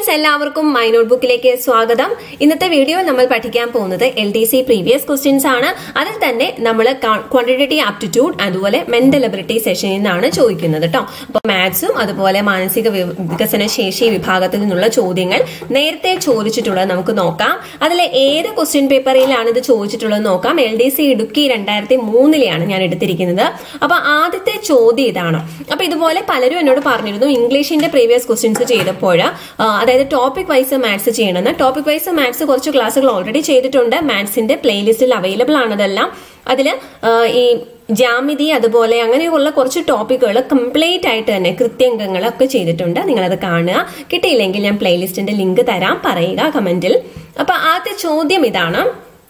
Friends എല്ലാവർക്കും my നോട്ട്ബുക്കിലേക്ക് സ്വാഗതം ഇന്നത്തെ വീഡിയോ നമ്മൾ പഠിക്കാൻ പോകുന്നത് L D C previous questions ആണ് അതിൽ തന്നെ നമ്മൾ ക്വാണ്ടിറ്റേറ്റീവ് ആപ്റ്റിറ്റ്യൂഡ് അതുപോലെ മെന്റൽ എബിലിറ്റി സെഷനിൽ നിന്നാണ് ചോദിക്കുന്നത് കേട്ടോ അപ്പോൾ മാത്സും അതുപോലെ മാനസിക വി- വികസന ശേഷി വിഭാഗത്തിൽ നിന്നുള്ള ചോദ്യങ്ങൾ നേരത്തെ ചോദിച്ചിട്ടുള്ളത് നമുക്ക് നോക്കാം അതിലെ ഏത് ക്വസ്റ്റ്യൻ പേപ്പറിലാണ് ഇത് ചോദിച്ചിട്ടുള്ളത് നോക്കാം എൽ ഡി സി ഇടുക്കി രണ്ടായിരത്തി മൂന്നിലെയാണ് ഞാൻ എടുത്തിരിക്കുന്നത് അപ്പൊ ആദ്യത്തെ ചോദ്യം ഇതാണ് അപ്പൊ ഇതുപോലെ പലരും എന്നോട് പറഞ്ഞിരുന്നു ഇംഗ്ലീഷിന്റെ പ്രീവിയസ് ക്വസ്റ്റ്യൻസ് ചെയ്തപ്പോൾ ആ, അതായത് ടോപ്പിക് വൈസ് മാത്സ് ചെയ്യണമെന്ന് ടോപ്പിക് വൈസ് മാത്സ് കുറച്ച് ക്ലാസ്സുകൾ ഓൾറെഡി ചെയ്തിട്ടുണ്ട് മാത്സിന്റെ പ്ലേലിസ്റ്റിൽ അവൈലബിൾ ആണതെല്ലാം അതിൽ ഈ ജാമിതി അതുപോലെ അങ്ങനെയുള്ള കുറച്ച് ടോപ്പിക്കുകൾ കംപ്ലീറ്റ് ആയിട്ട് തന്നെ കൃത്യംഗങ്ങളൊക്കെ ചെയ്തിട്ടുണ്ട് നിങ്ങളത് കാണുക കിട്ടിയില്ലെങ്കിൽ ഞാൻ പ്ലേലിസ്റ്റിന്റെ ലിങ്ക് തരാം പറയുക കമന്റിൽ അപ്പൊ ആദ്യത്തെ ചോദ്യം ഇതാണ്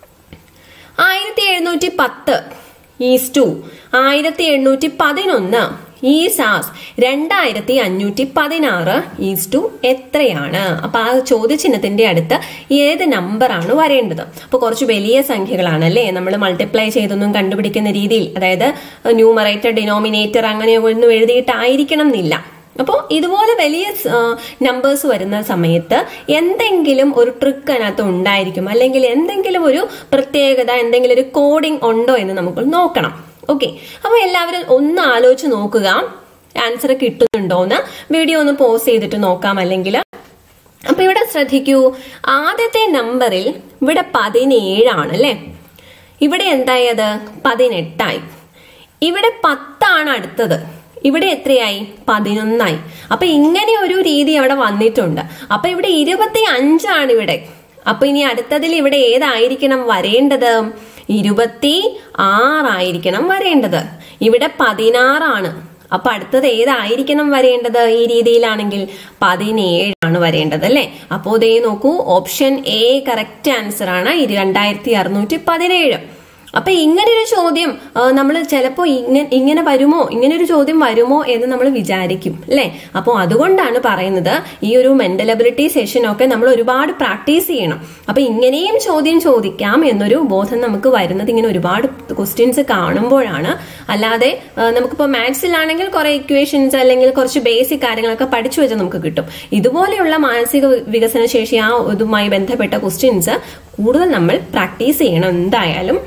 ആയിരത്തി എഴുന്നൂറ്റി പത്ത് ഈസ് ടു ആയിരത്തി എണ്ണൂറ്റി പതിനൊന്ന് ഈ സാസ് രണ്ടായിരത്തി അഞ്ഞൂറ്റി പതിനാറ് ഈസ് ടു എത്രയാണ് അപ്പൊ ആ ചോദ്യചിഹ്നത്തിന്റെ അടുത്ത് ഏത് നമ്പറാണ് വരേണ്ടത് അപ്പൊ കുറച്ച് വലിയ സംഖ്യകളാണ് അല്ലേ നമ്മൾ മൾട്ടിപ്ലൈ ചെയ്തൊന്നും കണ്ടുപിടിക്കുന്ന രീതിയിൽ അതായത് ന്യൂമറേറ്റർ ഡിനോമിനേറ്റർ അങ്ങനെ ഒന്നും എഴുതിയിട്ടായിരിക്കണം എന്നില്ല അപ്പോൾ ഇതുപോലെ വലിയ നമ്പേഴ്സ് വരുന്ന സമയത്ത് എന്തെങ്കിലും ഒരു ട്രിക്ക് അതിനകത്ത് ഉണ്ടായിരിക്കും അല്ലെങ്കിൽ എന്തെങ്കിലും ഒരു പ്രത്യേകത എന്തെങ്കിലും ഒരു കോഡിംഗ് ഉണ്ടോ എന്ന് നമുക്ക് നോക്കണം ഓക്കെ അപ്പൊ എല്ലാവരും ഒന്ന് ആലോചിച്ച് നോക്കുക ആൻസർ കിട്ടുന്നുണ്ടോന്ന് വീഡിയോ ഒന്ന് പോസ് ചെയ്തിട്ട് നോക്കാം അല്ലെങ്കിൽ അപ്പൊ ഇവിടെ ശ്രദ്ധിക്കൂ ആദ്യത്തെ നമ്പറിൽ ഇവിടെ പതിനേഴാണ് അല്ലേ ഇവിടെ എന്തായത് പതിനെട്ടായി ഇവിടെ പത്താണ് അടുത്തത് ഇവിടെ എത്രയായി പതിനൊന്നായി അപ്പൊ ഇങ്ങനെ ഒരു രീതി അവിടെ വന്നിട്ടുണ്ട് അപ്പൊ ഇവിടെ ഇരുപത്തി അഞ്ചാണ് ഇവിടെ അപ്പൊ ഇനി അടുത്തതിൽ ഇവിടെ ഏതായിരിക്കണം വരേണ്ടത് ഇരുപത്തി ആറായിരിക്കണം വരേണ്ടത് ഇവിടെ പതിനാറാണ് അപ്പൊ അടുത്തത് ഏതായിരിക്കണം വരേണ്ടത് ഈ രീതിയിലാണെങ്കിൽ പതിനേഴാണ് വരേണ്ടത് അല്ലെ അപ്പോ ദേ നോക്കൂ ഓപ്ഷൻ എ കറക്റ്റ് ആൻസർ ആണ് ഇത് രണ്ടായിരത്തി അറുന്നൂറ്റി പതിനേഴ് അപ്പൊ ഇങ്ങനെ ഒരു ചോദ്യം നമ്മൾ ചിലപ്പോ ഇങ്ങനെ ഇങ്ങനെ വരുമോ ഇങ്ങനെ ഒരു ചോദ്യം വരുമോ എന്ന് നമ്മൾ വിചാരിക്കും അല്ലെ അപ്പോൾ അതുകൊണ്ടാണ് പറയുന്നത് ഈ ഒരു മെന്റൽ അബിലിറ്റി സെഷൻ ഒക്കെ നമ്മൾ ഒരുപാട് പ്രാക്ടീസ് ചെയ്യണം അപ്പൊ ഇങ്ങനെയും ചോദ്യം ചോദിക്കാം എന്നൊരു ബോധം നമുക്ക് വരുന്നത് ഇങ്ങനെ ഒരുപാട് ക്വസ്റ്റ്യൻസ് കാണുമ്പോഴാണ് അല്ലാതെ ആ, നമുക്കിപ്പോ മാത്സിലാണെങ്കിൽ കുറെ ഇക്വേഷൻസ് അല്ലെങ്കിൽ കുറച്ച് ബേസിക് കാര്യങ്ങളൊക്കെ പഠിച്ചു വെച്ചാൽ നമുക്ക് കിട്ടും ഇതുപോലെയുള്ള മാനസിക വികസന ശേഷി ആ ഇതുമായി ബന്ധപ്പെട്ട ക്വസ്റ്റ്യൻസ് കൂടുതൽ നമ്മൾ പ്രാക്ടീസ് ചെയ്യണം എന്തായാലും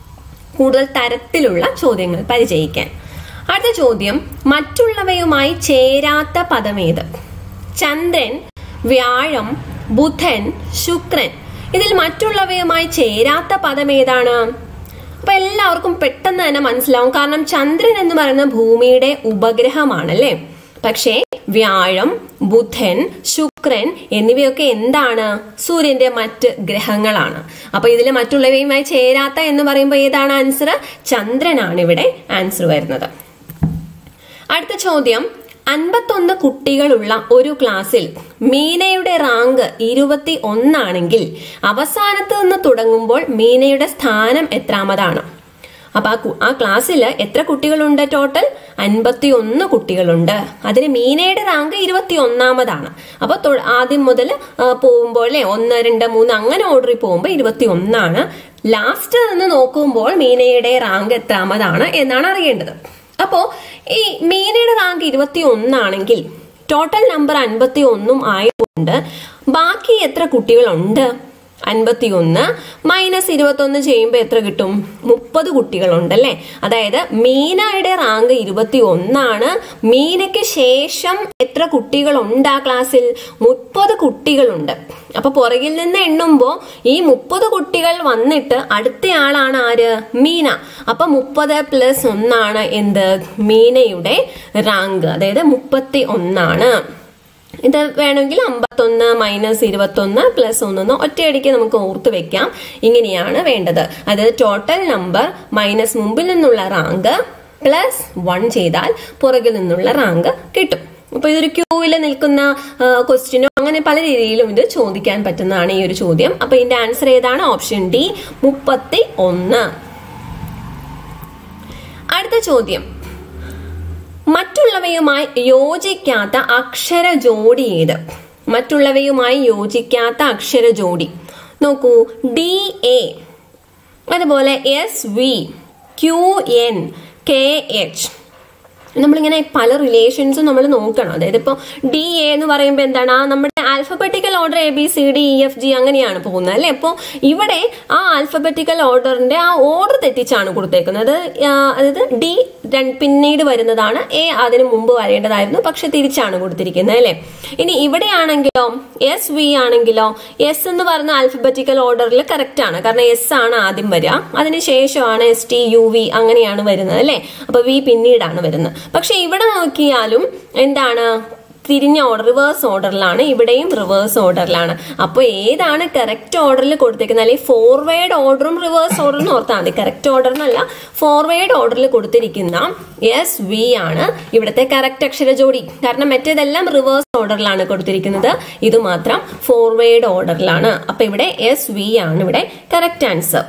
കൂടുതൽ തരത്തിലുള്ള ചോദ്യങ്ങൾ പരിചയിക്കാൻ അടുത്ത ചോദ്യം മറ്റുള്ളവയുമായി ചേരാത്ത പദമേത് ചന്ദ്രൻ വ്യാഴം ബുധൻ ശുക്രൻ ഇതിൽ മറ്റുള്ളവയുമായി ചേരാത്ത പദം ഏതാണ് അപ്പൊ എല്ലാവർക്കും പെട്ടെന്ന് തന്നെ മനസ്സിലാവും കാരണം ചന്ദ്രൻ എന്ന് പറയുന്ന ഭൂമിയുടെ ഉപഗ്രഹമാണല്ലേ പക്ഷേ വ്യാഴം ബുധൻ ശുക്രൻ എന്നിവയൊക്കെ എന്താണ് സൂര്യന്റെ മറ്റ് ഗ്രഹങ്ങളാണ് അപ്പൊ ഇതിൽ മറ്റുള്ളവയുമായി ചേരാത്ത എന്ന് പറയുമ്പോൾ ഏതാണ് ആൻസർ ചന്ദ്രനാണ് ഇവിടെ ആൻസർ വരുന്നത് അടുത്ത ചോദ്യം അൻപത്തൊന്ന് കുട്ടികളുള്ള ഒരു ക്ലാസ്സിൽ മീനയുടെ റാങ്ക് ഇരുപത്തി ഒന്നാണെങ്കിൽ അവസാനത്ത് നിന്ന് തുടങ്ങുമ്പോൾ മീനയുടെ സ്ഥാനം എത്രാമതാണ് അപ്പൊ ആ കു- ആ ക്ലാസ്സിൽ എത്ര കുട്ടികളുണ്ട് ടോട്ടൽ അൻപത്തി ഒന്ന് കുട്ടികളുണ്ട് അതിന് മീനയുടെ റാങ്ക് ഇരുപത്തി ഒന്നാമതാണ് അപ്പൊ തൊ- ആദ്യം മുതൽ പോകുമ്പോൾ അല്ലെ ഒന്ന് രണ്ട് മൂന്ന് അങ്ങനെ ഓർഡറിൽ പോകുമ്പോൾ ഇരുപത്തി ഒന്നാണ് ലാസ്റ്റ് നിന്ന് നോക്കുമ്പോൾ മീനയുടെ റാങ്ക് എത്രാമതാണ് എന്നാണ് അറിയേണ്ടത് അപ്പോ ഈ മീനയുടെ റാങ്ക് ഇരുപത്തി ഒന്നാണെങ്കിൽ ടോട്ടൽ നമ്പർ അൻപത്തി ഒന്നും ആയതുകൊണ്ട് ബാക്കി എത്ര കുട്ടികളുണ്ട് അൻപത്തി ഒന്ന് മൈനസ് ഇരുപത്തൊന്ന് ചെയ്യുമ്പോൾ എത്ര കിട്ടും മുപ്പത് കുട്ടികളുണ്ടല്ലേ അതായത് മീനയുടെ റാങ്ക് ഇരുപത്തി ഒന്നാണ് മീനയ്ക്ക് ശേഷം എത്ര കുട്ടികളുണ്ട് ആ ക്ലാസ്സിൽ മുപ്പത് കുട്ടികളുണ്ട് അപ്പൊ പുറകിൽ നിന്ന് എണ്ണുമ്പോൾ ഈ മുപ്പത് കുട്ടികൾ വന്നിട്ട് അടുത്തയാളാണ് ആര് മീന അപ്പൊ മുപ്പത് പ്ലസ് ഒന്നാണ് എന്ത് മീനയുടെ റാങ്ക് അതായത് മുപ്പത്തി ഒന്നാണ് ഇത് വേണമെങ്കിൽ അമ്പത്തൊന്ന് മൈനസ് ഇരുപത്തൊന്ന് പ്ലസ് ഒന്നൊന്ന് ഒറ്റയടിക്ക് നമുക്ക് ഓർത്ത് വെക്കാം ഇങ്ങനെയാണ് വേണ്ടത് അതായത് ടോട്ടൽ നമ്പർ മൈനസ് മുമ്പിൽ നിന്നുള്ള റാങ്ക് പ്ലസ് വൺ ചെയ്താൽ പുറകിൽ നിന്നുള്ള റാങ്ക് കിട്ടും അപ്പൊ ഇതൊരു ക്യൂവിൽ നിൽക്കുന്ന ക്വസ്റ്റ്യനോ അങ്ങനെ പല രീതിയിലും ഇത് ചോദിക്കാൻ പറ്റുന്നതാണ് ഈ ഒരു ചോദ്യം അപ്പൊ ഇതിന്റെ ആൻസർ ഏതാണ് ഓപ്ഷൻ ഡി മുപ്പത്തി ഒന്ന് അടുത്ത ചോദ്യം മറ്റുള്ളവയുമായി യോജിക്കാത്ത അക്ഷര ജോഡി ഏത് മറ്റുള്ളവയുമായി യോജിക്കാത്ത അക്ഷര ജോഡി നോക്കൂ ഡി എ അതുപോലെ S V Q N K H നമ്മളിങ്ങനെ പല റിലേഷൻസും നമ്മൾ നോക്കണം അതായത് ഇപ്പോൾ ഡി എ എന്ന് പറയുമ്പോൾ എന്താണ് ആ നമ്മുടെ alphabetical order A B C D E F G അങ്ങനെയാണ് പോകുന്നത് അല്ലെ അപ്പോൾ ഇവിടെ ആ ആൽഫബറ്റിക്കൽ ഓർഡറിന്റെ ആ ഓർഡർ തെറ്റിച്ചാണ് കൊടുത്തേക്കുന്നത് ആ, അതായത് ഡി പിന്നീട് വരുന്നതാണ് എ അതിന് മുമ്പ് വരേണ്ടതായിരുന്നു പക്ഷെ തിരിച്ചാണ് കൊടുത്തിരിക്കുന്നത് അല്ലെ ഇനി ഇവിടെയാണെങ്കിലോ എസ് വി ആണെങ്കിലോ എസ് എന്ന് പറഞ്ഞ ആൽഫബറ്റിക്കൽ ഓർഡറിൽ കറക്റ്റ് ആണ് കാരണം എസ് ആണ് ആദ്യം വരിക അതിനുശേഷമാണ് എസ് ടി യു വി അങ്ങനെയാണ് വരുന്നത് അല്ലെ അപ്പൊ വി പിന്നീടാണ് വരുന്നത് പക്ഷെ ഇവിടെ നോക്കിയാലും എന്താണ് തിരിഞ്ഞ ഓർഡർ റിവേഴ്സ് ഓർഡറിലാണ് ഇവിടെയും റിവേഴ്സ് ഓർഡറിലാണ് അപ്പോൾ ഏതാണ് കറക്റ്റ് ഓർഡറിൽ കൊടുത്തിരിക്കുന്നത് അല്ലെങ്കിൽ ഫോർവേഡ് ഓർഡറും റിവേഴ്സ് ഓർഡറും ഓർത്താൽ മതി കറക്റ്റ് ഓർഡറിനല്ല ഫോർവേഡ് ഓർഡറിൽ കൊടുത്തിരിക്കുന്ന എസ് വി ആണ് ഇവിടുത്തെ കറക്റ്റ് അക്ഷര ജോഡി കാരണം മറ്റേതെല്ലാം റിവേഴ്സ് ഓർഡറിലാണ് കൊടുത്തിരിക്കുന്നത് ഇത് മാത്രം ഫോർവേഡ് ഓർഡറിലാണ് അപ്പൊ ഇവിടെ എസ് വി ആണ് ഇവിടെ കറക്റ്റ് ആൻസർ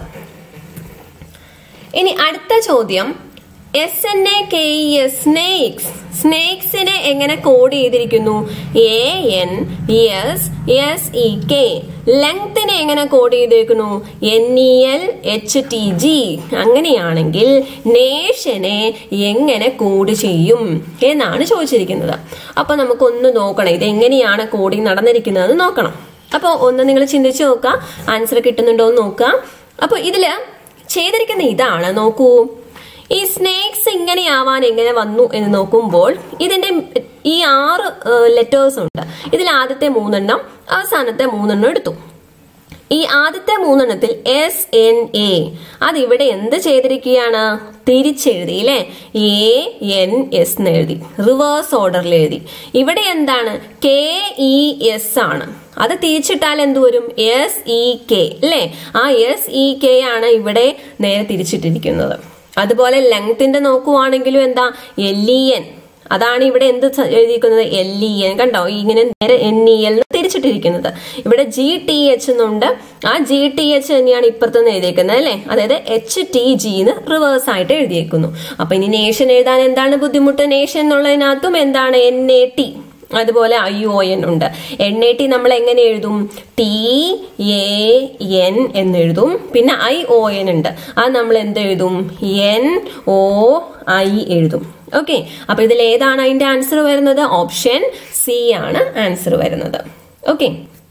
ഇനി അടുത്ത ചോദ്യം S N A K E S snakes സ്നേക്സിനെ എങ്ങനെ കോഡ് ചെയ്തിരിക്കുന്നു A N S S E K ലെങ്തിനെ എങ്ങനെ കോഡ് ചെയ്തിരിക്കുന്നു N E L H T G അങ്ങനെയാണെങ്കിൽ നേഷനെ എങ്ങനെ കോഡ് ചെയ്യും എന്നാണ് ചോദിച്ചിരിക്കുന്നത് അപ്പൊ നമുക്കൊന്ന് നോക്കണം ഇത് എങ്ങനെയാണ് കോഡിങ് നടന്നിരിക്കുന്നതെന്ന് നോക്കണം അപ്പോൾ ഒന്ന് നിങ്ങൾ ചിന്തിച്ചു നോക്കുക ആൻസർ കിട്ടുന്നുണ്ടോ എന്ന് നോക്കുക അപ്പോൾ ഇതില് ചെയ്തിരിക്കുന്ന ഇതാണ് നോക്കൂ ഈ സ്നേക്സ് ഇങ്ങനെയാവാൻ എങ്ങനെ വന്നു എന്ന് നോക്കുമ്പോൾ ഇതിന്റെ ഈ ആറ് ലെറ്റേഴ്സ് ഉണ്ട് ഇതിൽ ആദ്യത്തെ മൂന്നെണ്ണം അവസാനത്തെ മൂന്നെണ്ണം എടുത്തു ഈ ആദ്യത്തെ മൂന്നെണ്ണത്തിൽ എസ് എൻ എ അത് ഇവിടെ എന്ത് ചെയ്തിരിക്കുകയാണ് തിരിച്ചെഴുതി അല്ലെ എ എൻ എസ് എന്ന് എഴുതി റിവേഴ്സ് ഓർഡറിൽ എഴുതി ഇവിടെ എന്താണ് കെ ഇ എസ് ആണ് അത് തിരിച്ചിട്ടാൽ എന്ത് വരും എസ് ഇ കെ അല്ലേ ആ എസ് ഇ കെ ആണ് ഇവിടെ നേരെ തിരിച്ചിട്ടിരിക്കുന്നത് അതുപോലെ ലെങ്ത്തിന്റെ നോക്കുവാണെങ്കിലും എന്താ എൽ ഇ എൻ അതാണ് ഇവിടെ എന്ത് സ- എഴുതിയിരിക്കുന്നത് എൽ ഇ എൻ കണ്ടോ ഇങ്ങനെ നേരെ എൻ ഇ എൽ തിരിച്ചിട്ടിരിക്കുന്നത് ഇവിടെ ജി ടി എച്ച് എന്നുണ്ട് ആ ജി ടി എച്ച് തന്നെയാണ് ഇപ്പുറത്തുനിന്ന് എഴുതിയേക്കുന്നത് അല്ലെ അതായത് എച്ച് ടി ജിന്ന് റിവേഴ്സ് ആയിട്ട് എഴുതിയേക്കുന്നു അപ്പൊ ഇനി നേഷൻ എഴുതാൻ എന്താണ് ബുദ്ധിമുട്ട് നേഷൻ എന്നുള്ളതിനകത്തും എന്താണ് എൻ എ ടി അതുപോലെ ഐ ഒ എൻ ഉണ്ട് എൻ എ ടി നമ്മൾ എങ്ങനെ എഴുതും ടി എ എൻ എന്ന് എഴുതും പിന്നെ ഐ ഒ എൻ ഉണ്ട് അത് നമ്മൾ എന്ത് എഴുതും എൻ ഒ ഐ എഴുതും ഓക്കെ അപ്പൊ ഇതിൽ ഏതാണ് അതിന്റെ ആൻസർ വരുന്നത് ഓപ്ഷൻ സി ആണ് ആൻസർ വരുന്നത് ഓക്കെ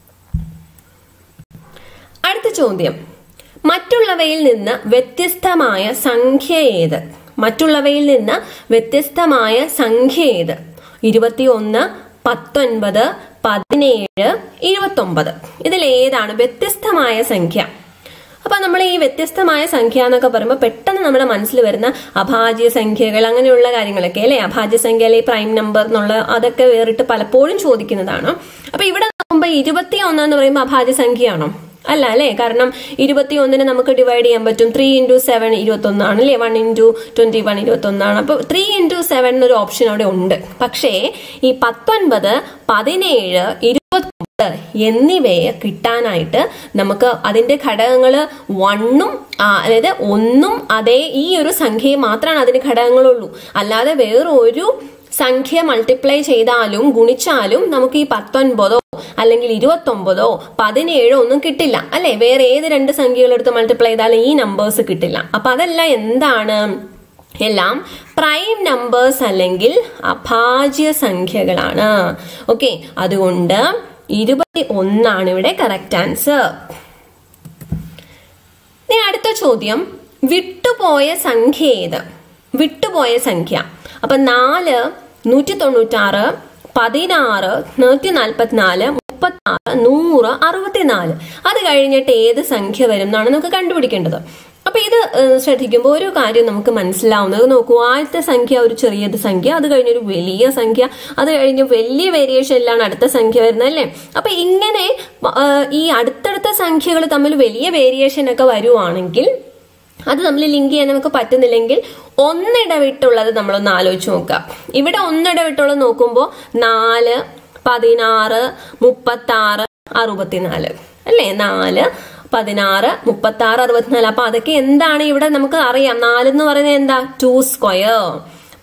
അടുത്ത ചോദ്യം മറ്റുള്ളവയിൽ നിന്ന് വ്യത്യസ്തമായ സംഖ്യ ഏത് മറ്റുള്ളവയിൽ നിന്ന് വ്യത്യസ്തമായ സംഖ്യ ഏത് ഇരുപത്തിയൊന്ന് പത്തൊൻപത് പതിനേഴ് ഇരുപത്തൊമ്പത് ഇതിൽ ഏതാണ് വ്യത്യസ്തമായ സംഖ്യ അപ്പൊ നമ്മൾ ഈ വ്യത്യസ്തമായ സംഖ്യ എന്നൊക്കെ പറയുമ്പോൾ പെട്ടെന്ന് നമ്മുടെ മനസ്സിൽ വരുന്ന അഭാജ്യ സംഖ്യകൾ അങ്ങനെയുള്ള കാര്യങ്ങളൊക്കെ അല്ലെ അഭാജ്യ സംഖ്യ അല്ലെ പ്രൈം നമ്പർ എന്നുള്ള അതൊക്കെ വേറിട്ട് പലപ്പോഴും ചോദിക്കുന്നതാണ് അപ്പൊ ഇവിടെ നോക്കുമ്പോൾ ഇരുപത്തി ഒന്ന് എന്ന് പറയുമ്പോൾ അഭാജ്യ സംഖ്യയാണോ അല്ല അല്ലേ കാരണം ഇരുപത്തി ഒന്നിന് നമുക്ക് ഡിവൈഡ് ചെയ്യാൻ പറ്റും ത്രീ ഇൻറ്റു സെവൻ ഇരുപത്തി ഒന്നാണ് അല്ലേ വൺ ഇൻറ്റു ട്വന്റി വൺ ഇരുപത്തി ഒന്നാണ് അപ്പൊ ത്രീ ഇൻറ്റു സെവൻ എന്നൊരു ഓപ്ഷൻ അവിടെ ഉണ്ട് പക്ഷേ ഈ പത്തൊൻപത് പതിനേഴ് ഇരുപത്തൊമ്പത് എന്നിവയെ കിട്ടാനായിട്ട് നമുക്ക് അതിന്റെ ഘടകങ്ങൾ വണ്ണും അതായത് ഒന്നും അതേ ഈ ഒരു സംഖ്യയും മാത്രമാണ് അതിന് ഘടകങ്ങളുള്ളൂ അല്ലാതെ വേറൊരു സംഖ്യ മൾട്ടിപ്ലൈ ചെയ്താലും ഗുണിച്ചാലും നമുക്ക് ഈ പത്തൊൻപതോ അല്ലെങ്കിൽ ഇരുപത്തൊമ്പതോ പതിനേഴോ ഒന്നും കിട്ടില്ല അല്ലെ വേറെ ഏത് രണ്ട് സംഖ്യകളെടുത്ത് മൾട്ടിപ്ലൈ ചെയ്താലും ഈ നമ്പേഴ്സ് കിട്ടില്ല അപ്പൊ അതെല്ലാം എന്താണ് എല്ലാം പ്രൈം നമ്പേഴ്സ് അല്ലെങ്കിൽ അഭാജ്യ സംഖ്യകളാണ് ഓക്കെ അതുകൊണ്ട് ഇരുപത്തി ഒന്നാണ് ഇവിടെ കറക്റ്റ് ആൻസർ ഇനി അടുത്ത ചോദ്യം വിട്ടുപോയ സംഖ്യ ഏത് വിട്ടുപോയ സംഖ്യ അപ്പൊ നാല് നൂറ്റി തൊണ്ണൂറ്റാറ് പതിനാറ് നൂറ്റി നാൽപ്പത്തിനാല് മുപ്പത്തി ആറ് നൂറ് അറുപത്തിനാല് അത് കഴിഞ്ഞിട്ട് ഏത് സംഖ്യ വരും എന്നാണ് നമുക്ക് കണ്ടുപിടിക്കേണ്ടത് അപ്പൊ ഇത് ഏഹ്, ശ്രദ്ധിക്കുമ്പോൾ ഒരു കാര്യം നമുക്ക് മനസ്സിലാവുന്നത് നോക്കൂ ആദ്യത്തെ സംഖ്യ ഒരു ചെറിയത് സംഖ്യ അത് കഴിഞ്ഞൊരു വലിയ സംഖ്യ അത് കഴിഞ്ഞ് വലിയ വേരിയേഷനിലാണ് അടുത്ത സംഖ്യ വരുന്നത് അല്ലേ അപ്പൊ ഇങ്ങനെ ഏഹ്, ഈ അടുത്തടുത്ത സംഖ്യകൾ തമ്മിൽ വലിയ വേരിയേഷൻ ഒക്കെ വരുവാണെങ്കിൽ അത് നമ്മൾ ലിങ്ക് ചെയ്യാൻ നമുക്ക് പറ്റുന്നില്ലെങ്കിൽ ഒന്നിടവിട്ടുള്ളത് നമ്മളൊന്ന് ആലോചിച്ച് നോക്കുക ഇവിടെ ഒന്നിടവിട്ടുള്ളത് നോക്കുമ്പോൾ നാല് പതിനാറ് മുപ്പത്തി ആറ് അറുപത്തിനാല് അല്ലേ നാല് പതിനാറ് മുപ്പത്തി ആറ് അറുപത്തിനാല് അപ്പൊ അതൊക്കെ എന്താണ് ഇവിടെ നമുക്ക് അറിയാം നാല് എന്ന് പറയുന്നത് എന്താ ടു സ്ക്വയർ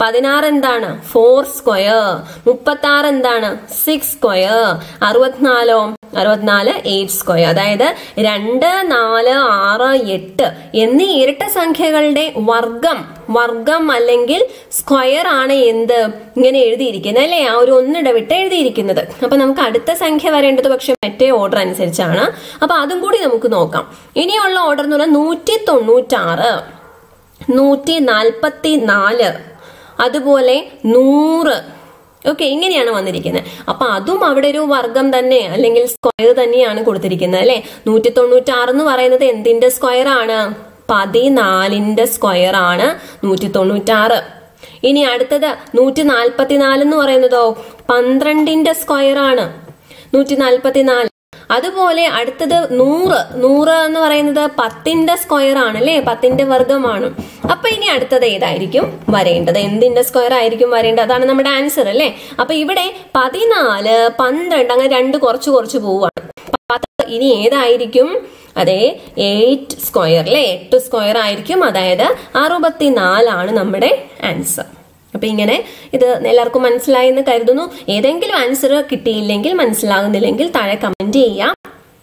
പതിനാറ് എന്താണ് ഫോർ സ്ക്വയർ മുപ്പത്തി ആറ് എന്താണ് സിക്സ് സ്ക്വയർ അറുപത്തിനാലോ അറുപത്തിനാല് എയ്റ്റ് സ്ക്വയർ അതായത് രണ്ട് നാല് ആറ് എട്ട് എന്നീ ഇരട്ട സംഖ്യകളുടെ വർഗം വർഗം അല്ലെങ്കിൽ സ്ക്വയർ ആണ് എന്ത് ഇങ്ങനെ എഴുതിയിരിക്കുന്നത് അല്ലേ ആ ഒരു ഒന്നിടവിട്ട് എഴുതിയിരിക്കുന്നത് അപ്പൊ നമുക്ക് അടുത്ത സംഖ്യ വരേണ്ടത് പക്ഷെ മറ്റേ ഓർഡർ അനുസരിച്ചാണ് അപ്പൊ അതും കൂടി നമുക്ക് നോക്കാം ഇനിയുള്ള ഓർഡർ എന്ന് പറഞ്ഞാൽ നൂറ്റി തൊണ്ണൂറ്റാറ് നൂറ്റി നാൽപ്പത്തി നാല് അതുപോലെ നൂറ് ഓക്കെ ഇങ്ങനെയാണ് വന്നിരിക്കുന്നത് അപ്പൊ അതും അവിടെ ഒരു വർഗം തന്നെ അല്ലെങ്കിൽ സ്ക്വയർ തന്നെയാണ് കൊടുത്തിരിക്കുന്നത് അല്ലെ നൂറ്റി തൊണ്ണൂറ്റാറ് എന്ന് പറയുന്നത് എന്തിന്റെ സ്ക്വയർ ആണ് പതിനാലിന്റെ സ്ക്വയർ ആണ് നൂറ്റി തൊണ്ണൂറ്റാറ് ഇനി അടുത്തത് നൂറ്റി നാൽപ്പത്തിനാല് എന്ന് പറയുന്നതോ പന്ത്രണ്ടിന്റെ സ്ക്വയർ ആണ് നൂറ്റി നാൽപ്പത്തിനാല് അതുപോലെ അടുത്തത് നൂറ് നൂറ് എന്ന് പറയുന്നത് പത്തിന്റെ സ്ക്വയർ ആണ് അല്ലേ പത്തിന്റെ വർഗമാണ് അപ്പൊ ഇനി അടുത്തത് ഏതായിരിക്കും വരേണ്ടത് എന്തിന്റെ സ്ക്വയർ ആയിരിക്കും വരേണ്ടത് അതാണ് നമ്മുടെ ആൻസർ അല്ലേ അപ്പൊ ഇവിടെ പതിനാല് പന്ത്രണ്ട് അങ്ങനെ രണ്ട് കുറച്ച് കുറച്ച് പോവാണ് പത്ത് ഇനി ഏതായിരിക്കും അതെ എയ്റ്റ് സ്ക്വയർ അല്ലെ എട്ട് സ്ക്വയർ ആയിരിക്കും അതായത് അറുപത്തിനാലാണ് നമ്മുടെ ആൻസർ അപ്പൊ ഇങ്ങനെ ഇത് എല്ലാവർക്കും മനസ്സിലായി എന്ന് കരുതുന്നു ഏതെങ്കിലും ആൻസർ കിട്ടിയില്ലെങ്കിൽ മനസ്സിലാകുന്നില്ലെങ്കിൽ താഴെ കമന്റ് ചെയ്യാം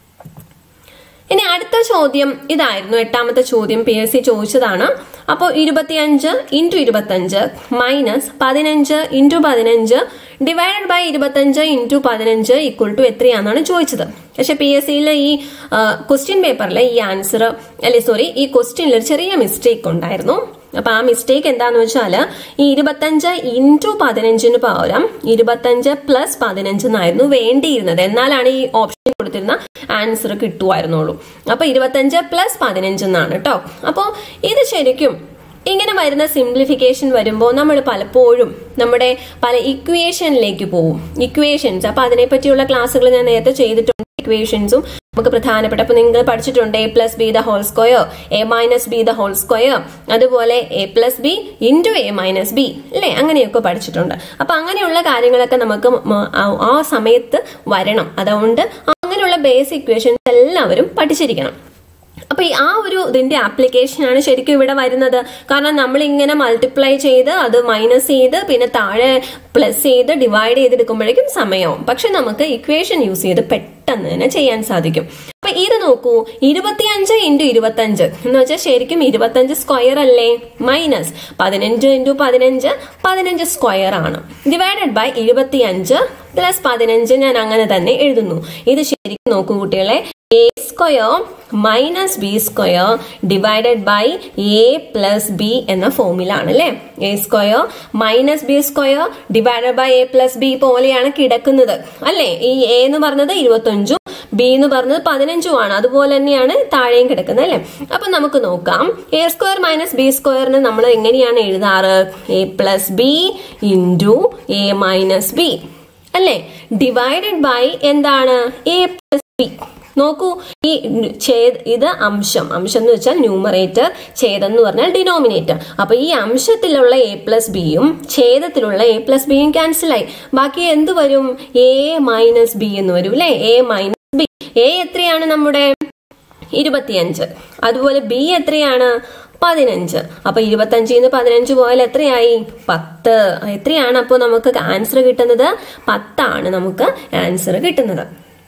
ഇനി അടുത്ത ചോദ്യം ഇതായിരുന്നു എട്ടാമത്തെ ചോദ്യം പി എസ് സി ചോദിച്ചതാണ് അപ്പോൾ ഇരുപത്തിയഞ്ച് ഇൻറ്റു ഇരുപത്തഞ്ച് മൈനസ് പതിനഞ്ച് ഇൻറ്റു പതിനഞ്ച് ഡിവൈഡഡ് ബൈ ഇരുപത്തഞ്ച് ഇൻറ്റു പതിനഞ്ച് ഈക്വൽ ടു എത്രയാണെന്നാണ് ചോദിച്ചത് പക്ഷെ പി എസ് സിയിലെ ഈ ക്വസ്റ്റ്യൻ പേപ്പറിലെ ഈ ആൻസർ അല്ലെ സോറി ഈ ക്വസ്റ്റ്യനിൽ ഒരു ചെറിയ മിസ്റ്റേക്ക് ഉണ്ടായിരുന്നു അപ്പൊ ആ മിസ്റ്റേക്ക് എന്താന്ന് വെച്ചാൽ ഈ ഇരുപത്തഞ്ച് ഇൻറ്റു പതിനഞ്ചിന് പകരം ഇരുപത്തഞ്ച് പ്ലസ് പതിനഞ്ച് എന്നായിരുന്നു വേണ്ടിയിരുന്നത് എന്നാലാണ് ഈ ഓപ്ഷൻ കൊടുത്തിരുന്ന ആൻസർ കിട്ടുമായിരുന്നുള്ളൂ അപ്പൊ ഇരുപത്തഞ്ച് പ്ലസ് പതിനഞ്ച് എന്നാണ് കേട്ടോ അപ്പോൾ ഇത് ശരിക്കും ഇങ്ങനെ വരുന്ന സിംപ്ലിഫിക്കേഷൻ വരുമ്പോൾ നമ്മൾ പലപ്പോഴും നമ്മുടെ പല ഇക്വേഷനിലേക്ക് പോകും ഇക്വേഷൻസ് അപ്പൊ അതിനെപ്പറ്റിയുള്ള ക്ലാസ്സുകൾ ഞാൻ നേരത്തെ ചെയ്തിട്ടുണ്ട് ഇക്വേഷൻസും നമുക്ക് പ്രധാനപ്പെട്ട അപ്പൊ നിങ്ങൾ പഠിച്ചിട്ടുണ്ട് A plus B the whole square A minus B the whole square അതുപോലെ A plus B into A minus B അല്ലേ അങ്ങനെയൊക്കെ പഠിച്ചിട്ടുണ്ട് അപ്പൊ അങ്ങനെയുള്ള കാര്യങ്ങളൊക്കെ നമുക്ക് ആ സമയത്ത് വരണം അതുകൊണ്ട് അങ്ങനെയുള്ള ബേസ് ഇക്വേഷൻസ് എല്ലാവരും പഠിച്ചിരിക്കണം അപ്പൊ ആ ഒരു ഇതിന്റെ ആപ്ലിക്കേഷൻ ആണ് ശരിക്കും ഇവിടെ വരുന്നത് കാരണം നമ്മൾ ഇങ്ങനെ മൾട്ടിപ്ലൈ ചെയ്ത് അത് മൈനസ് ചെയ്ത് പിന്നെ താഴെ പ്ലസ് ചെയ്ത് ഡിവൈഡ് ചെയ്തെടുക്കുമ്പോഴേക്കും സമയവും പക്ഷെ നമുക്ക് ഇക്വേഷൻ യൂസ് ചെയ്ത് പെട്ടെന്ന് തന്നെ ചെയ്യാൻ സാധിക്കും അപ്പൊ ഇത് നോക്കൂ ഇരുപത്തിയഞ്ച് ഇൻറ്റു ഇരുപത്തഞ്ച് എന്ന് വെച്ചാൽ ശരിക്കും ഇരുപത്തഞ്ച് സ്ക്വയർ അല്ലേ മൈനസ് പതിനഞ്ച് ഇൻറ്റു പതിനഞ്ച് പതിനഞ്ച് സ്ക്വയർ ആണ് ഡിവൈഡഡ് ബൈ ഇരുപത്തിയഞ്ച് പ്ലസ് പതിനഞ്ച് ഞാൻ അങ്ങനെ തന്നെ എഴുതുന്നു ഇത് ശരിക്കും നോക്കൂ കുട്ടികളെ A square minus B square divided by A plus B എന്ന ഫോമിലാണ് അല്ലെ A square minus B square divided by A plus B പോലെയാണ് കിടക്കുന്നത് അല്ലെ ഈ എ എന്ന് പറഞ്ഞത് ഇരുപത്തഞ്ചും ബി എന്ന് പറഞ്ഞത് പതിനഞ്ചുമാണ് അതുപോലെ തന്നെയാണ് താഴെയും കിടക്കുന്നത് അല്ലെ അപ്പൊ നമുക്ക് നോക്കാം എ സ്ക്വയർ മൈനസ് ബി സ്ക്വയറിന് നമ്മൾ എങ്ങനെയാണ് എഴുതാറ് A plus B into A minus B അല്ലെ ഡിവൈഡഡ് ബൈ എന്താണ് എ പ്ലസ് ബി നോക്കൂ ഈ ഛേദ് ഇത് അംശം അംശം എന്ന് വെച്ചാൽ ന്യൂമറേറ്റർ ഛേദം എന്ന് പറഞ്ഞാൽ ഡിനോമിനേറ്റർ അപ്പൊ ഈ അംശത്തിലുള്ള എ പ്ലസ് ബിയും ഛേദത്തിലുള്ള എ പ്ലസ് ബിയും ക്യാൻസൽ ആയി ബാക്കി എന്ത് വരും എ മൈനസ് ബി എന്ന് വരും അല്ലെ എ മൈനസ് ബി എ എത്രയാണ് നമ്മുടെ ഇരുപത്തിയഞ്ച് അതുപോലെ ബി എത്രയാണ് പതിനഞ്ച് അപ്പൊ ഇരുപത്തഞ്ചിൽ നിന്ന് പതിനഞ്ച് പോയാൽ എത്രയായി പത്ത് എത്രയാണ് അപ്പോൾ നമുക്ക് ആൻസർ കിട്ടുന്നത് പത്താണ് നമുക്ക് ആൻസർ കിട്ടുന്നത്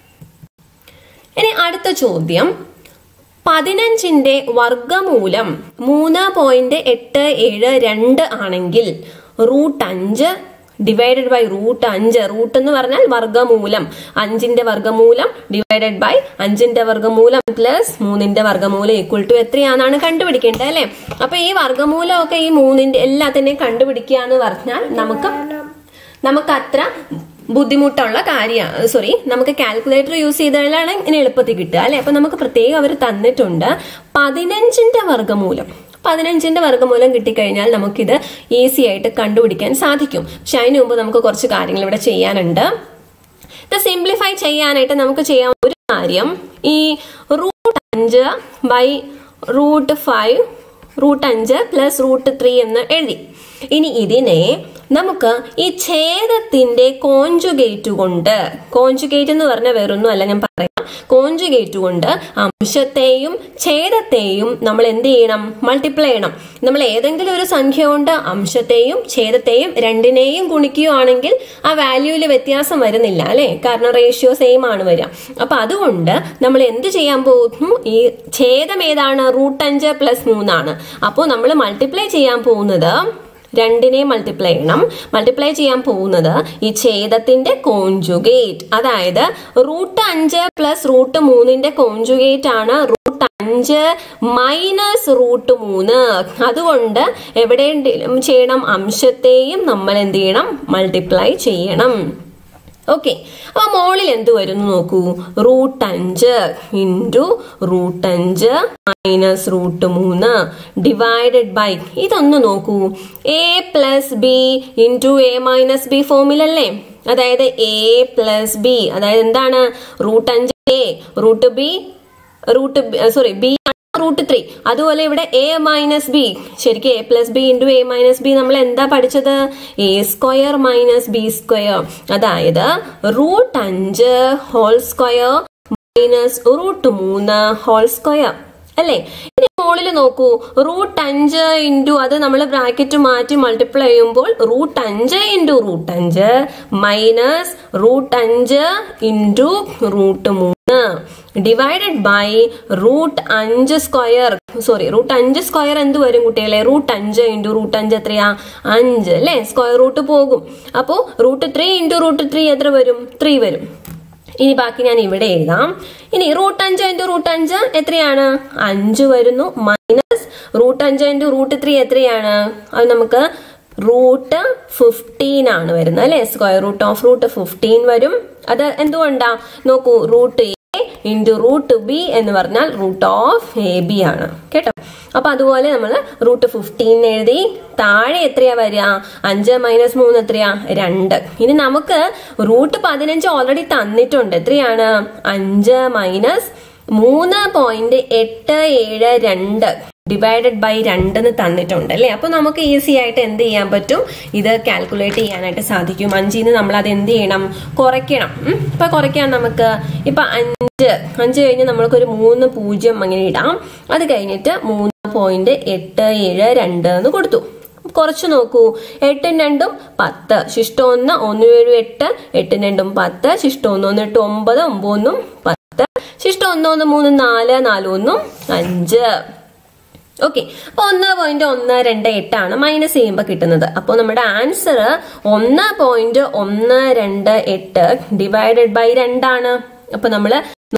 ഇനി അടുത്ത ചോദ്യം പതിനഞ്ചിന്റെ വർഗമൂലം മൂന്ന് പോയിന്റ് എട്ട് ഏഴ് രണ്ട് ആണെങ്കിൽ റൂട്ട് അഞ്ച് ഡിവൈഡഡ് ബൈ റൂട്ട് അഞ്ച് റൂട്ട് എന്ന് പറഞ്ഞാൽ വർഗമൂലം അഞ്ചിന്റെ വർഗമൂലം ഡിവൈഡഡ് ബൈ അഞ്ചിന്റെ വർഗമൂലം പ്ലസ് മൂന്നിന്റെ വർഗമൂലം ഈക്വൽ ടു എത്രയാണെന്നാണ് കണ്ടുപിടിക്കേണ്ടത് അല്ലെ അപ്പൊ ഈ വർഗമൂലം ഒക്കെ ഈ മൂന്നിന്റെ എല്ലാത്തിനെയും കണ്ടുപിടിക്കുക എന്ന് പറഞ്ഞാൽ നമുക്ക് നമുക്ക് അത്ര ബുദ്ധിമുട്ടുള്ള കാര്യമാണ് സോറി നമുക്ക് കാൽക്കുലേറ്റർ യൂസ് ചെയ്താലാണ് ഇങ്ങനെ എളുപ്പത്തിൽ കിട്ടുക അല്ലെ അപ്പൊ നമുക്ക് പ്രത്യേകം അവർ തന്നിട്ടുണ്ട് പതിനഞ്ചിന്റെ വർഗമൂലം പതിനഞ്ചിന്റെ വർഗമൂലം കിട്ടിക്കഴിഞ്ഞാൽ നമുക്കിത് ഈസി ആയിട്ട് കണ്ടുപിടിക്കാൻ സാധിക്കും പക്ഷെ അതിനു മുമ്പ് നമുക്ക് കുറച്ച് കാര്യങ്ങൾ ഇവിടെ ചെയ്യാനുണ്ട് ഇത് സിംപ്ലിഫൈ ചെയ്യാനായിട്ട് നമുക്ക് ചെയ്യാൻ ഒരു കാര്യം ഈ റൂട്ട് അഞ്ച് ബൈ റൂട്ട് ഫൈവ് റൂട്ട് അഞ്ച് പ്ലസ് റൂട്ട് ത്രീ എന്ന് എഴുതി ഇനി ഇതിനെ നമുക്ക് ഈ ഛേദത്തിന്റെ കോഞ്ചുഗേറ്റ് കൊണ്ട് കോഞ്ചുഗേറ്റ് എന്ന് പറഞ്ഞാൽ വേറൊന്നും അല്ല ഞാൻ പറയാം കോഞ്ചുഗേറ്റ് കൊണ്ട് അംശത്തെയും ഛേദത്തെയും നമ്മൾ എന്ത് ചെയ്യണം മൾട്ടിപ്ലൈ ചെയ്യണം നമ്മൾ ഏതെങ്കിലും ഒരു സംഖ്യ കൊണ്ട് അംശത്തെയും ഛേദത്തെയും രണ്ടിനെയും ഗുണിക്കുകയാണെങ്കിൽ ആ വാല്യൂവിൽ വ്യത്യാസം വരുന്നില്ല അല്ലെ കാരണം റേഷ്യോ സെയിം ആണ് വരിക അപ്പൊ അതുകൊണ്ട് നമ്മൾ എന്ത് ചെയ്യാൻ പോകുന്നു ഈ ഛേദം ഏതാണ് റൂട്ട് അഞ്ച് പ്ലസ് മൂന്നാണ് അപ്പോൾ നമ്മൾ മൾട്ടിപ്ലൈ ചെയ്യാൻ പോകുന്നത് രണ്ടിനെ മൾട്ടിപ്ലൈ ചെയ്യണം മൾട്ടിപ്ലൈ ചെയ്യാൻ പോകുന്നത് ഈ ഛേദത്തിന്റെ കോഞ്ചുഗേറ്റ് അതായത് റൂട്ട് അഞ്ച് പ്ലസ് റൂട്ട് മൂന്നിന്റെ കോഞ്ചുഗേറ്റ് ആണ് റൂട്ട് അഞ്ച് മൈനസ് റൂട്ട് മൂന്ന് അതുകൊണ്ട് എവിടെയെങ്കിലും ചെയ്യണം അംശത്തെയും നമ്മൾ എന്ത് ചെയ്യണം മൾട്ടിപ്ലൈ ചെയ്യണം ഓക്കെ അപ്പൊ മോളിൽ എന്ത് വരുന്നു നോക്കൂ റൂട്ട് അഞ്ച് ഇൻറ്റു റൂട്ട് അഞ്ച് മൈനസ് റൂട്ട് മൂന്ന് ഡിവൈഡഡ് ബൈ ഇതൊന്ന് നോക്കൂ A plus B into A minus B ഫോമിലല്ലേ അതായത് എ പ്ലസ് ബി അതായത് എന്താണ് റൂട്ട് അഞ്ച് A root B root sorry B root three അതുപോലെ ഇവിടെ എ മൈനസ് ബി ശരിക്കും A plus B into A minus B നമ്മൾ എന്താ പഠിച്ചത് A square minus B square അതായത് റൂട്ട് അഞ്ച് ഹോൾ സ്ക്വയർ മൈനസ് റൂട്ട് മൂന്ന് ഹോൾ സ്ക്വയർ അല്ലേ ഇനി മുകളിൽ നോക്കൂ റൂട്ട് അഞ്ച് ഇൻറ്റു അത് നമ്മൾ ബ്രാക്കറ്റ് മാറ്റി മൾട്ടിപ്ലൈ ചെയ്യുമ്പോൾ റൂട്ട് അഞ്ച് ഇൻറ്റു റൂട്ട് അഞ്ച് മൈനസ് റൂട്ട് അഞ്ച് ഇൻറ്റു റൂട്ട് മൂന്ന് ഡിവൈഡഡ് ബൈ റൂട്ട് അഞ്ച് സ്ക്വയർ സോറി റൂട്ട് അഞ്ച് സ്ക്വയർ എന്ത് വരും കുട്ടികളെ റൂട്ട് അഞ്ച് ഇൻറ്റു റൂട്ട് അഞ്ച് എത്രയാ അഞ്ച് അല്ലേ സ്ക്വയർ റൂട്ട് പോകും അപ്പോൾ root three into root three എത്ര വരും ത്രീ വരും ഇനി ബാക്കി ഞാൻ ഇവിടെ എഴുതാം ഇനി റൂട്ട് അഞ്ച് ഇൻറ്റു റൂട്ട് അഞ്ച് എത്രയാണ് അഞ്ച് വരുന്നു മൈനസ് റൂട്ട് അഞ്ച് ഇൻറ്റു റൂട്ട് ത്രീ എത്രയാണ് അത് നമുക്ക് റൂട്ട് ഫിഫ്റ്റീൻ ആണ് വരുന്നത് അല്ലെ square root of root fifteen വരും അത് എന്തുകൊണ്ടാ നോക്കൂ root A into root B എന്ന് പറഞ്ഞാൽ റൂട്ട് ഓഫ് എ ബി ആണ് കേട്ടോ അപ്പൊ അതുപോലെ നമ്മൾ റൂട്ട് ഫിഫ്റ്റീൻ എഴുതി താഴെ എത്രയാ വരിക അഞ്ച് മൈനസ് മൂന്ന് എത്രയാ രണ്ട് ഇനി നമുക്ക് റൂട്ട് പതിനഞ്ച് ഓൾറെഡി തന്നിട്ടുണ്ട് എത്രയാണ് അഞ്ച് മൈനസ് മൂന്ന് പോയിന്റ് എട്ട് ഏഴ് രണ്ട് ഡിവൈഡഡ് ബൈ രണ്ടെന്ന് തന്നിട്ടുണ്ട് അല്ലേ അപ്പൊ നമുക്ക് ഈസി ആയിട്ട് എന്ത് ചെയ്യാൻ പറ്റും ഇത് കാൽക്കുലേറ്റ് ചെയ്യാനായിട്ട് സാധിക്കും അഞ്ചിന്ന് നമ്മൾ അത് എന്ത് ചെയ്യണം കുറയ്ക്കണം ഉം. ഇപ്പൊ കുറയ്ക്കാൻ നമുക്ക് ഇപ്പൊ അഞ്ച് അഞ്ച് കഴിഞ്ഞ് നമ്മൾക്കൊരു മൂന്ന് പൂജ്യം അങ്ങനെ ഇടാം അത് കഴിഞ്ഞിട്ട് മൂന്ന് പോയിന്റ് എട്ട് ഏഴ് രണ്ട് എന്ന് കൊടുത്തു കുറച്ച് നോക്കൂ എട്ടും രണ്ടും പത്ത് ശിഷ്ടം ഒന്ന് ഒന്ന് ഏഴും എട്ട് എട്ടും രണ്ടും പത്ത് ശിഷ്ടം ഒന്ന് ഒന്ന് എട്ട് ഒമ്പത് ഒമ്പതൊന്നും പത്ത് ശിഷ്ടം ഒന്ന് ഒന്ന് മൂന്ന് നാല് നാല് ഒന്നും അഞ്ച് ഓക്കെ അപ്പൊ ഒന്ന് പോയിന്റ് ഒന്ന് രണ്ട് എട്ടാണ് മൈനസ് ചെയ്യുമ്പോൾ കിട്ടുന്നത് അപ്പോൾ നമ്മുടെ ആൻസർ ഒന്ന് പോയിന്റ് ഒന്ന് രണ്ട് എട്ട് ഡിവൈഡഡ് ബൈ രണ്ടാണ് അപ്പൊ നമ്മള്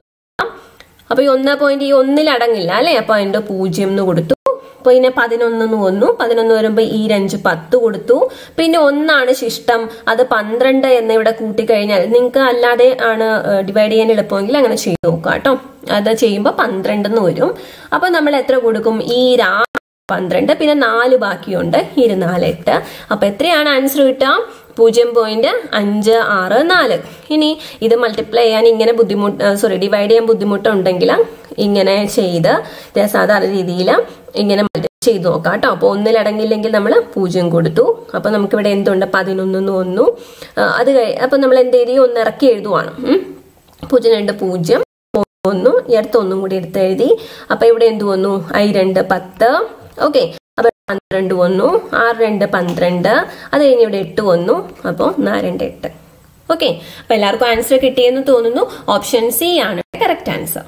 അപ്പൊ ഈ ഒന്ന് പോയിന്റ് ഈ ഒന്നിൽ അടങ്ങില്ല അല്ലെ അപ്പൊ അതിന്റെ പൂജ്യം എന്ന് കൊടുത്തു അപ്പൊ ഇതിനെ പതിനൊന്നെന്ന് വന്നു പതിനൊന്ന് വരുമ്പോ ഈ രഞ്ച് പത്ത് കൊടുത്തു പിന്നെ ഒന്നാണ് ശിഷ്ടം അത് പന്ത്രണ്ട് എന്ന് ഇവിടെ കൂട്ടിക്കഴിഞ്ഞാൽ നിങ്ങൾക്ക് അല്ലാതെ ആണ് ഡിവൈഡ് ചെയ്യാൻ എളുപ്പമെങ്കിൽ അങ്ങനെ ചെയ്ത് നോക്കുക കേട്ടോ അത് ചെയ്യുമ്പോൾ പന്ത്രണ്ട് എന്ന് വരും അപ്പൊ നമ്മൾ എത്ര കൊടുക്കും ഈ രാ പന്ത്രണ്ട് പിന്നെ നാല് ബാക്കിയുണ്ട് ഇരുനാല് എട്ട് അപ്പൊ എത്രയാണ് ആൻസർ കിട്ടുക പൂജ്യം പോയിന്റ് അഞ്ച് ആറ് നാല് ഇനി ഇത് മൾട്ടിപ്ലൈ ചെയ്യാൻ ഇങ്ങനെ ബുദ്ധിമുട്ട് സോറി ഡിവൈഡ് ചെയ്യാൻ ബുദ്ധിമുട്ടുണ്ടെങ്കിൽ ഇങ്ങനെ ചെയ്ത് ദേ സാധാരണ രീതിയിൽ ഇങ്ങനെ മൾട്ടിപ്ലൈ ചെയ്ത് നോക്കാം കേട്ടോ അപ്പോൾ ഒന്നിലടങ്ങില്ലെങ്കിൽ നമ്മൾ പൂജ്യം കൊടുത്തു അപ്പോൾ നമുക്കിവിടെ എന്തുണ്ട് പതിനൊന്ന് വന്നു ആ, അത് കഴി അപ്പോൾ നമ്മൾ എന്ത് ചെയ്തി ഒന്ന് ഇറക്കി എഴുതുവാണ് ഉം. പൂജ്യം രണ്ട് പൂജ്യം വന്നു ഈ അടുത്ത് ഒന്നും കൂടി എടുത്ത് എഴുതി അപ്പൊ ഇവിടെ എന്ത് വന്നു ഐ രണ്ട് പത്ത് ഓക്കെ അപ്പൊ പന്ത്രണ്ട് വന്നു ആറ് രണ്ട് പന്ത്രണ്ട് അത് കഴിഞ്ഞ് ഇവിടെ എട്ട് വന്നു അപ്പോൾ നാല് രണ്ട് എട്ട് ഓക്കെ അപ്പൊ എല്ലാവർക്കും ആൻസർ കിട്ടിയെന്ന് തോന്നുന്നു ഓപ്ഷൻ സി ആണ് കറക്റ്റ് ആൻസർ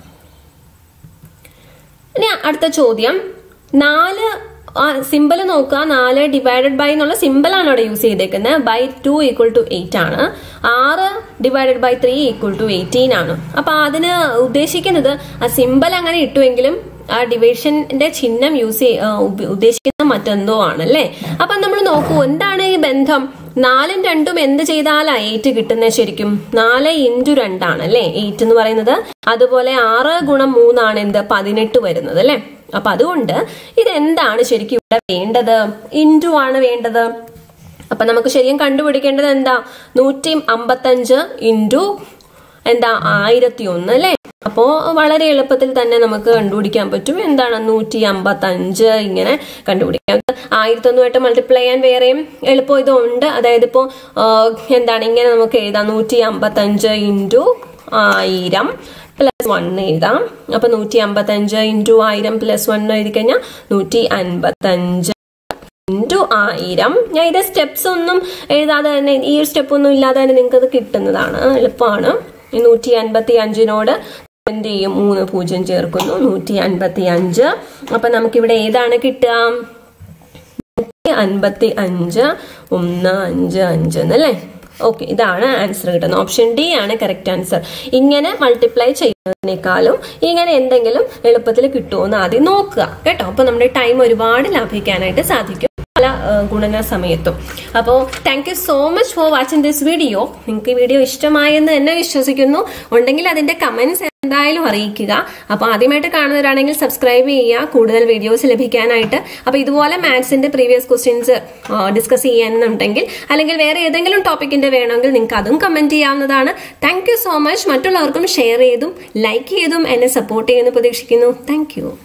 ഇനി അടുത്ത ചോദ്യം നാല് സിമ്പിൾ നോക്കുക നാല് ഡിവൈഡഡ് ബൈ എന്നുള്ള സിമ്പിൾ ആണ് അവിടെ യൂസ് ചെയ്തേക്കുന്നത് by two equal to eight ആണ് ആറ് divided by three equal to eighteen ആണ് അപ്പൊ അതിന് ഉദ്ദേശിക്കുന്നത് ആ സിമ്പിൾ അങ്ങനെ ഇട്ടുവെങ്കിലും ആ ഡിവിഷന്റെ ചിഹ്നം യൂസ് ചെയ്യ ആ, ഉപ- ഉദ്ദേശിക്കുന്ന മറ്റെന്തോ ആണല്ലേ അപ്പൊ നമ്മൾ നോക്കൂ എന്താണ് ഈ ബന്ധം നാലും രണ്ടും എന്ത് ചെയ്താലാ എയ്റ്റ് കിട്ടുന്നത് ശരിക്കും നാല് ഇൻറ്റു രണ്ടാണ് അല്ലേ എയ്റ്റ് എന്ന് പറയുന്നത് അതുപോലെ ആറ് ഗുണം മൂന്നാണ് എന്ത് പതിനെട്ട് വരുന്നത് അല്ലേ അപ്പൊ അതുകൊണ്ട് ഇത് എന്താണ് ശരിക്കും ഇവിടെ വേണ്ടത് ഇൻറ്റു ആണ് വേണ്ടത് അപ്പൊ നമുക്ക് ശരിക്കും കണ്ടുപിടിക്കേണ്ടത് എന്താ നൂറ്റി അമ്പത്തഞ്ച് ഇൻറ്റു എന്താ ആയിരത്തി ഒന്ന് അല്ലേ അപ്പോ വളരെ എളുപ്പത്തിൽ തന്നെ നമുക്ക് കണ്ടുപിടിക്കാൻ പറ്റും എന്താണ് നൂറ്റി അമ്പത്തി അഞ്ച് ഇങ്ങനെ കണ്ടുപിടിക്കാം ആയിരത്തി ഒന്നുമായിട്ട് മൾട്ടിപ്ലൈ ചെയ്യാൻ വേറെയും എളുപ്പം ഇതുണ്ട് അതായത് ഇപ്പോ ആ, എന്താണ് ഇങ്ങനെ നമുക്ക് എഴുതാം നൂറ്റി അമ്പത്തി അഞ്ച് ഇൻറ്റു ആയിരം പ്ലസ് വൺ എഴുതാം അപ്പൊ നൂറ്റി അമ്പത്തഞ്ച് ഇൻറ്റു ആയിരം പ്ലസ് വൺ എഴുതി കഴിഞ്ഞാൽ നൂറ്റി അൻപത്തഞ്ച് ഇൻറ്റു ആയിരം ഞാൻ ഇതിന്റെ സ്റ്റെപ്സ് ഒന്നും എഴുതാതെ തന്നെ ഈ ഒരു സ്റ്റെപ്പ് ഒന്നും ഇല്ലാതെ തന്നെ നിങ്ങൾക്ക് അത് കിട്ടുന്നതാണ് എളുപ്പമാണ് ഈ നൂറ്റി അൻപത്തി അഞ്ചിനോട് എന്ത് ചെയ്യും മൂന്ന് പൂജ്യം ചേർക്കുന്നു നൂറ്റി അൻപത്തി അഞ്ച് അപ്പൊ നമുക്കിവിടെ ഏതാണ് കിട്ടുക നൂറ്റി അൻപത്തി അഞ്ച് ഒന്ന് അഞ്ച് അഞ്ച് എന്നല്ലേ ഓക്കെ ഇതാണ് ആൻസർ കിട്ടുന്നത് ഓപ്ഷൻ ഡി ആണ് കറക്റ്റ് ആൻസർ ഇങ്ങനെ മൾട്ടിപ്ലൈ ചെയ്യുന്നതിനേക്കാളും ഇങ്ങനെ എന്തെങ്കിലും എളുപ്പത്തിൽ കിട്ടുമോ എന്ന് ആദ്യം നോക്കുക കേട്ടോ അപ്പൊ നമ്മുടെ ടൈം ഒരുപാട് ലാഭിക്കാനായിട്ട് സാധിക്കും പല ഗുണന സമയത്തും അപ്പോൾ thank you so much for watching this video നിങ്ങൾക്ക് ഈ വീഡിയോ ഇഷ്ടമായെന്ന് തന്നെ വിശ്വസിക്കുന്നു ഉണ്ടെങ്കിൽ അതിന്റെ കമന്റ്സ് എന്തായാലും അറിയിക്കുക അപ്പോൾ ആദ്യമായിട്ട് കാണുന്നവരാണെങ്കിൽ സബ്സ്ക്രൈബ് ചെയ്യുക കൂടുതൽ വീഡിയോസ് ലഭിക്കാനായിട്ട് അപ്പോൾ ഇതുപോലെ മാത്സിന്റെ പ്രീവിയസ് ക്വസ്റ്റ്യൻസ് ഡിസ്കസ് ചെയ്യാനുണ്ടെങ്കിൽ അല്ലെങ്കിൽ വേറെ ഏതെങ്കിലും ടോപ്പിക്കിന്റെ വേണമെങ്കിൽ നിങ്ങൾക്ക് അതും കമന്റ് ചെയ്യാവുന്നതാണ് താങ്ക് സോ മച്ച് മറ്റുള്ളവർക്കും ഷെയർ ചെയ്തും ലൈക്ക് ചെയ്തും എന്നെ സപ്പോർട്ട് ചെയ്യുമെന്ന് പ്രതീക്ഷിക്കുന്നു താങ്ക്